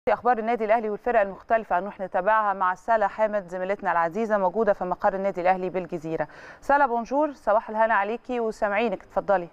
اخبار النادي الاهلي والفرق المختلفه هنروح نتابعها مع سلا حامد زميلتنا العزيزه موجوده في مقر النادي الاهلي بالجزيره سلا بونجور صباح الهنا عليكي وسامعينك اتفضلي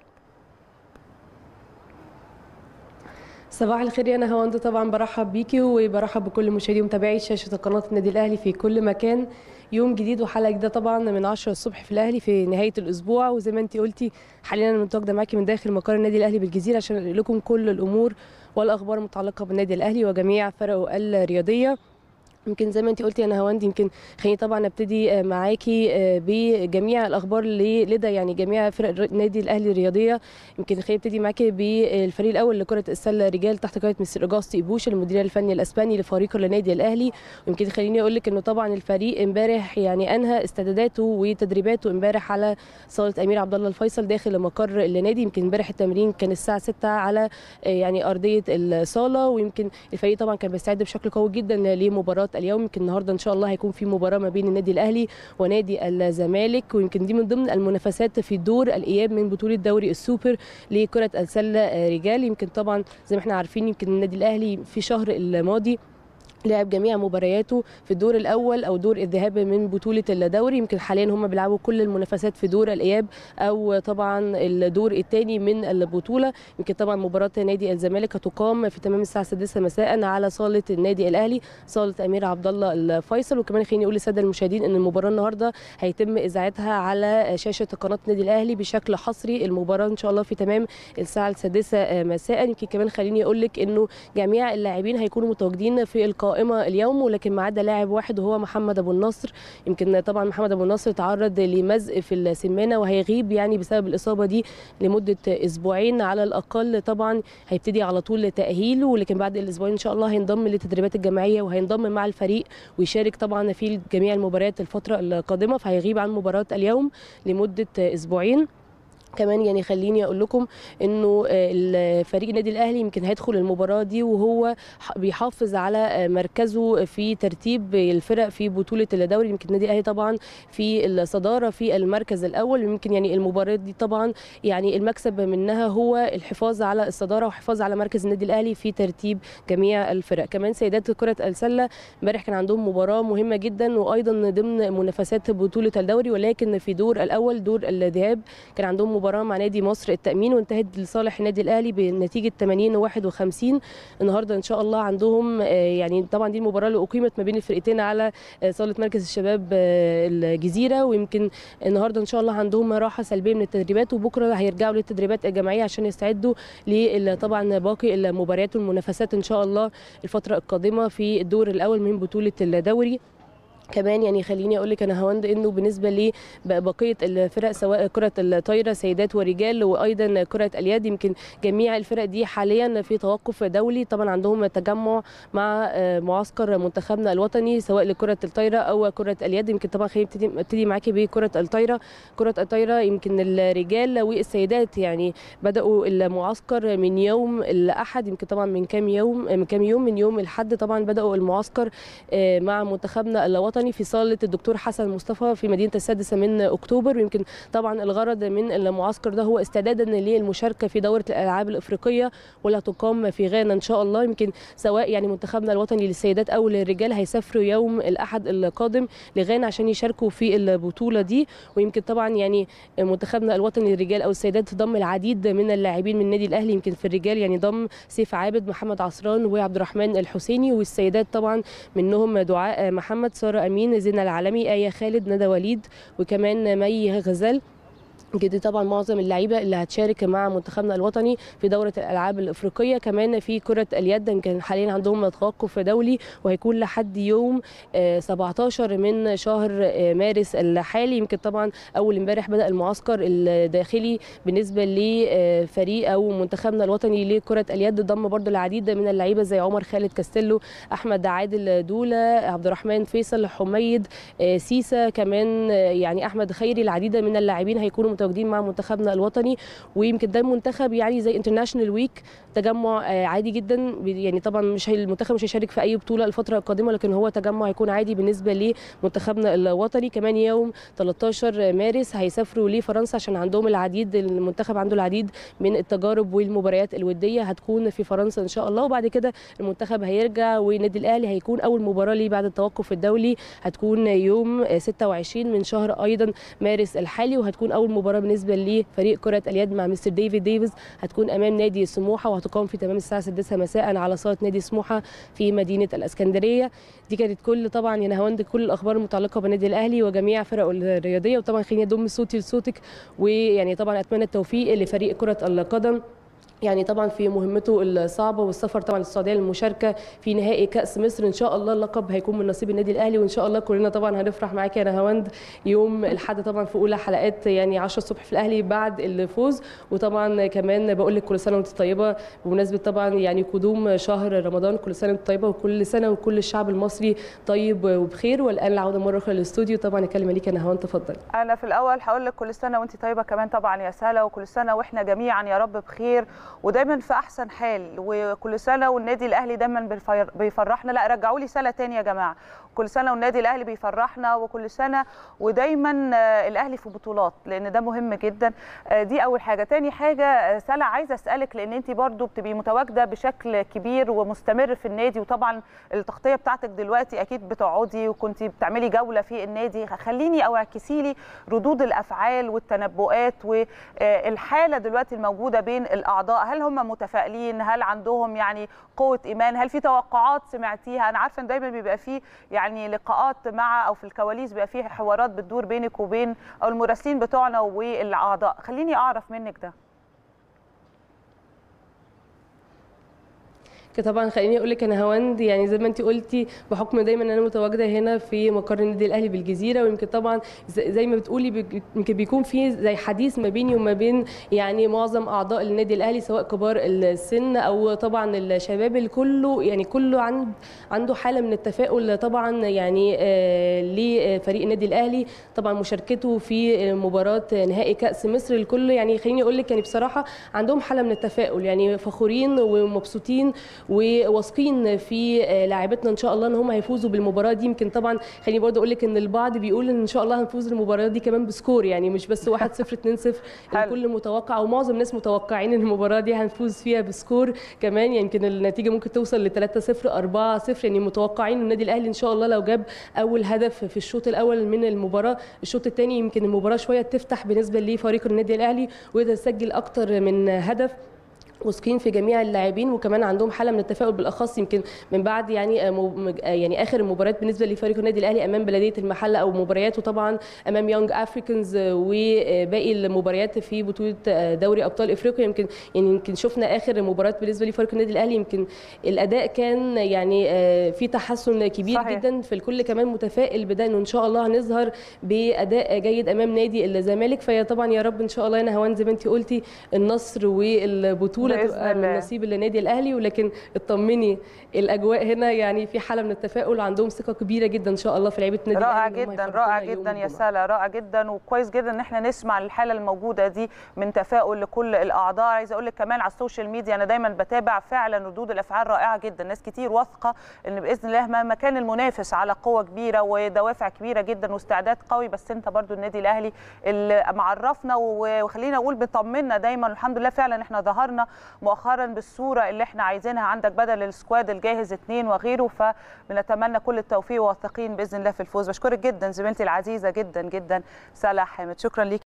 صباح الخير يا انا هوند طبعا برحب بيكي وبرحب بكل مشاهدي ومتابعي شاشه قناه النادي الاهلي في كل مكان يوم جديد وحلقه جديده طبعا من 10 الصبح في الاهلي في نهايه الاسبوع وزي ما انت قلتي حاليا انا متواجده معاكي من داخل مقر النادي الاهلي بالجزيره عشان اقول لكم كل الامور والاخبار المتعلقه بالنادي الاهلي وجميع فرقه الرياضيه يمكن زي ما انت قلتي انا هواند يمكن خليني طبعا ابتدي معاكي بجميع الاخبار اللي لدى يعني جميع فرق النادي الاهلي الرياضيه يمكن خليني ابتدي معاكي بالفريق الاول لكره السله رجال تحت قياده مستر اجاستي ايبوش المدير الفني الاسباني لفريق النادي الاهلي ويمكن خليني اقول لك انه طبعا الفريق امبارح يعني انهى استعداداته وتدريباته امبارح على صاله امير عبد الله الفيصل داخل مقر النادي يمكن امبارح التمرين كان الساعه 6 على يعني ارضيه الصاله ويمكن الفريق طبعا كان بيستعد بشكل قوي جدا لمباراه اليوم يمكن النهارده ان شاء الله هيكون في مباراه ما بين النادي الاهلي ونادي الزمالك ويمكن دي من ضمن المنافسات في دور الاياب من بطوله دوري السوبر لكره السله رجال يمكن طبعا زي ما احنا عارفين يمكن النادي الاهلي في شهر الماضي لعب جميع مبارياته في الدور الاول او دور الذهاب من بطوله الدوري يمكن حاليا هم بيلعبوا كل المنافسات في دور الاياب او طبعا الدور الثاني من البطوله يمكن طبعا مباراه نادي الزمالك هتقام في تمام الساعه 6 مساء على صاله النادي الاهلي صاله امير عبد الله الفيصل وكمان خليني اقول للساده المشاهدين ان المباراه النهارده هيتم اذاعتها على شاشه قناه النادي الاهلي بشكل حصري المباراه ان شاء الله في تمام الساعه السادسه مساء يمكن كمان خليني اقول لك انه جميع اللاعبين هيكونوا متواجدين في القائمه القائمه اليوم ولكن ما عدا لاعب واحد وهو محمد ابو النصر يمكن طبعا محمد ابو النصر تعرض لمزق في السمانه وهيغيب يعني بسبب الاصابه دي لمده اسبوعين على الاقل طبعا هيبتدي على طول تاهيله ولكن بعد الاسبوعين ان شاء الله هينضم للتدريبات الجماعيه وهينضم مع الفريق ويشارك طبعا في جميع المباريات الفتره القادمه فهيغيب عن مباراه اليوم لمده اسبوعين كمان يعني خليني اقول لكم انه الفريق النادي الاهلي يمكن هيدخل المباراه دي وهو بيحافظ على مركزه في ترتيب الفرق في بطوله الدوري يمكن النادي الاهلي طبعا في الصداره في المركز الاول ويمكن يعني المباراه دي طبعا يعني المكسب منها هو الحفاظ على الصداره والحفاظ على مركز النادي الاهلي في ترتيب جميع الفرق كمان سيدات كره السله امبارح كان عندهم مباراه مهمه جدا وايضا ضمن منافسات بطوله الدوري ولكن في دور الاول دور الذهاب كان عندهم مباراه مع نادي مصر التامين وانتهت لصالح النادي الاهلي بنتيجه 80 51 النهارده ان شاء الله عندهم يعني طبعا دي المباراه اللي اقيمت ما بين الفرقتين على صاله مركز الشباب الجزيره ويمكن النهارده ان شاء الله عندهم راحه سلبيه من التدريبات وبكره هيرجعوا للتدريبات الجماعيه عشان يستعدوا طبعا باقي المباريات والمنافسات ان شاء الله الفتره القادمه في الدور الاول من بطوله الدوري كمان يعني خليني اقول لك انا هوند انه بالنسبه لبقيه الفرق سواء كره الطايره سيدات ورجال وايضا كره اليد يمكن جميع الفرق دي حاليا في توقف دولي طبعا عندهم تجمع مع معسكر منتخبنا الوطني سواء لكره الطايره او كره اليد يمكن طبعا خليني ابتدي معاكي بكره الطايره كره الطايره يمكن الرجال والسيدات يعني بداوا المعسكر من يوم الاحد يمكن طبعا من كام يوم من كام يوم من يوم الاحد طبعا بداوا المعسكر مع منتخبنا الوطني الوطني في صاله الدكتور حسن مصطفى في مدينه السادسه من اكتوبر ويمكن طبعا الغرض من المعسكر ده هو استعدادا للمشاركه في دوره الالعاب الافريقيه واللي هتقام في غانا ان شاء الله يمكن سواء يعني منتخبنا الوطني للسيدات او للرجال هيسافروا يوم الاحد القادم لغانا عشان يشاركوا في البطوله دي ويمكن طبعا يعني منتخبنا الوطني للرجال او السيدات ضم العديد من اللاعبين من النادي الاهلي يمكن في الرجال يعني ضم سيف عابد محمد عصران وعبد الرحمن الحسيني والسيدات طبعا منهم دعاء محمد ساره امين زينه العالمي ايه خالد ندى وليد وكمان مي غزال جدي طبعا معظم اللعيبه اللي هتشارك مع منتخبنا الوطني في دوره الالعاب الافريقيه كمان في كره اليد كان حاليا عندهم توقف دولي وهيكون لحد يوم 17 من شهر مارس الحالي يمكن طبعا اول امبارح بدا المعسكر الداخلي بالنسبه لفريق او منتخبنا الوطني لكره اليد ضم برضو العديد من اللعيبه زي عمر خالد كاستيلو احمد عادل دوله عبد الرحمن فيصل حميد سيسا كمان يعني احمد خيري العديد من اللاعبين هيكونوا يكونوا متواجدين مع منتخبنا الوطني ويمكن ده منتخب يعني زي انترناشونال ويك تجمع عادي جدا يعني طبعا مش المنتخب مش هيشارك في اي بطوله الفتره القادمه لكن هو تجمع هيكون عادي بالنسبه لمنتخبنا الوطني كمان يوم 13 مارس هيسافروا لفرنسا عشان عندهم العديد المنتخب عنده العديد من التجارب والمباريات الوديه هتكون في فرنسا ان شاء الله وبعد كده المنتخب هيرجع والنادي الاهلي هيكون اول مباراه ليه بعد التوقف الدولي هتكون يوم 26 من شهر ايضا مارس الحالي وهتكون اول مباراه بالنسبه لفريق كره اليد مع مستر ديفيد ديفيز هتكون امام نادي سموحه وهتقام في تمام الساعه 6 مساء على صاله نادي سموحه في مدينه الاسكندريه دي كانت كل طبعا يا نهاوند كل الاخبار المتعلقه بالنادي الاهلي وجميع فرقه الرياضيه وطبعا خليني اضم صوتي لصوتك ويعني طبعا اتمنى التوفيق لفريق كره القدم يعني طبعا في مهمته الصعبه والسفر طبعا للسعوديه للمشاركه في نهائي كاس مصر ان شاء الله اللقب هيكون من نصيب النادي الاهلي وان شاء الله كلنا طبعا هنفرح معاك يا نهاوند يوم الاحد طبعا في اولى حلقات يعني 10 الصبح في الاهلي بعد الفوز وطبعا كمان بقول لك كل سنه وانت طيبه بمناسبه طبعا يعني قدوم شهر رمضان كل سنه وانت طيبه وكل سنه وكل الشعب المصري طيب وبخير والان العوده مره اخرى للاستوديو طبعا الكلمه ليك يا نهاوند تفضل انا في الاول هقول لك كل سنه وانت طيبه كمان طبعا يا سهله وكل سنه واحنا جميعا يا رب بخير ودايما في احسن حال وكل سنه والنادي الاهلي دايما بيفرحنا لا رجعوا لي سنه ثانيه يا جماعه كل سنه والنادي الاهلي بيفرحنا وكل سنه ودايما الاهلي في بطولات لان ده مهم جدا دي اول حاجه تاني حاجه سلا عايزه اسالك لان انت برضو بتبقي متواجده بشكل كبير ومستمر في النادي وطبعا التغطيه بتاعتك دلوقتي اكيد بتقعدي وكنت بتعملي جوله في النادي خليني او اعكسي لي ردود الافعال والتنبؤات والحاله دلوقتي الموجوده بين الاعضاء هل هم متفائلين هل عندهم يعني قوه ايمان هل في توقعات سمعتيها انا عارفه ان دايما بيبقى في يعني لقاءات مع او في الكواليس بيبقى في حوارات بتدور بينك وبين او المراسلين بتوعنا والاعضاء خليني اعرف منك ده طبعا خليني اقول لك انا هوند يعني زي ما انت قلتي بحكم دايما ان انا متواجده هنا في مقر النادي الاهلي بالجزيره ويمكن طبعا زي ما بتقولي يمكن بيكون في زي حديث ما بيني وما بين يعني معظم اعضاء النادي الاهلي سواء كبار السن او طبعا الشباب الكله يعني كله عند عنده حاله من التفاؤل طبعا يعني آه لفريق النادي الاهلي طبعا مشاركته في مباراه نهائي كاس مصر الكل يعني خليني اقول لك يعني بصراحه عندهم حاله من التفاؤل يعني فخورين ومبسوطين وواثقين في لاعبتنا ان شاء الله ان هم هيفوزوا بالمباراه دي يمكن طبعا خليني برضه اقول لك ان البعض بيقول ان شاء الله هنفوز المباراه دي كمان بسكور يعني مش بس 1 0 2 0 الكل متوقع ومعظم الناس متوقعين ان المباراه دي هنفوز فيها بسكور كمان يعني يمكن النتيجه ممكن توصل ل 3 0 4 0 يعني متوقعين النادي الاهلي ان شاء الله لو جاب اول هدف في الشوط الاول من المباراه الشوط الثاني يمكن المباراه شويه تفتح بالنسبه لفريق النادي الاهلي ويقدر يسجل اكتر من هدف واثقين في جميع اللاعبين وكمان عندهم حاله من التفاؤل بالاخص يمكن من بعد يعني يعني اخر المباريات بالنسبه لفريق النادي الاهلي امام بلديه المحله او مبارياته طبعا امام يونج افريكانز وباقي المباريات في بطوله دوري ابطال افريقيا يمكن يعني يمكن شفنا اخر مباراه بالنسبه لفريق النادي الاهلي يمكن الاداء كان يعني في تحسن كبير صحيح. جدا في الكل كمان متفائل بده انه ان شاء الله هنظهر باداء جيد امام نادي الزمالك فهي طبعا يا رب ان شاء الله يا نهوان زي ما انت قلتي النصر والبطوله البطوله تبقى من نصيب النادي الاهلي ولكن اطمني الاجواء هنا يعني في حاله من التفاؤل وعندهم ثقه كبيره جدا ان شاء الله في لعيبه النادي رائع جدا رائع جدا يا ساله رائع جدا وكويس جدا ان احنا نسمع الحاله الموجوده دي من تفاؤل لكل الاعضاء عايزه اقول لك كمان على السوشيال ميديا انا دايما بتابع فعلا ردود الافعال رائعه جدا ناس كتير واثقه ان باذن الله مهما كان المنافس على قوه كبيره ودوافع كبيره جدا واستعداد قوي بس انت برضو النادي الاهلي اللي معرفنا وخلينا اقول بيطمنا دايما الحمد لله فعلا احنا ظهرنا مؤخرا بالصوره اللي احنا عايزينها عندك بدل السكواد الجاهز اثنين وغيره فبنتمنى كل التوفيق وواثقين باذن الله في الفوز بشكرك جدا زميلتي العزيزه جدا جدا سلا حامد شكرا ليك